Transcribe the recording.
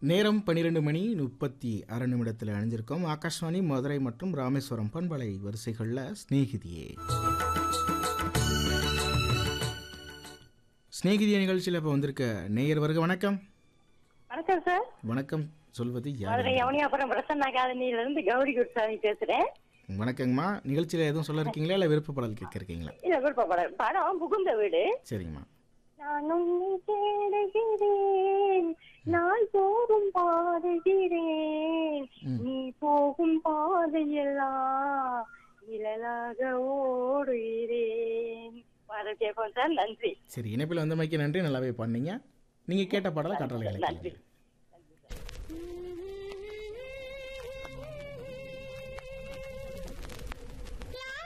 நேரம் பன்னிரெண்டு மணி முப்பத்தி அரை நிமிடத்தில் அணிஞ்சிருக்கோம் ஆகாஷ்வாணி மதுரை மற்றும் ராமேஸ்வரம் பண்பலை வரிசைகளில் ஸ்நேகிதியே ஸ்நேகிதிய நிகழ்ச்சியில் இப்போ வந்திருக்க நேயர் வருக வணக்கம் வணக்கம் சார் வணக்கம் சொல்வது யார் மதுரை யவனியாபுரம் பிரசன்னா காலனியில இருந்து கௌரி குருசாமி பேசுறேன் வணக்கங்கம்மா நிகழ்ச்சியில் எதுவும் சொல்ல இருக்கீங்களா இல்லை விருப்ப பாடல் கேட்க இருக்கீங்களா இல்ல விருப்பப்படம் படம் புகுந்த வீடு சரிங்கம்மா நான் உன்னை தேடுகிறேன் நாள் போகும் பாடுகிறேன் ம். நீ போகும் பாதையெல்லாம் நிழலாக ஓடுகிறேன் பாடல் கேட்போம் சார் நன்றி சரி இணைப்பில் வந்த மைக்கு நன்றி நல்லாவே பண்ணீங்க நீங்கள் கேட்ட பாடலை கட்டளை நன்றி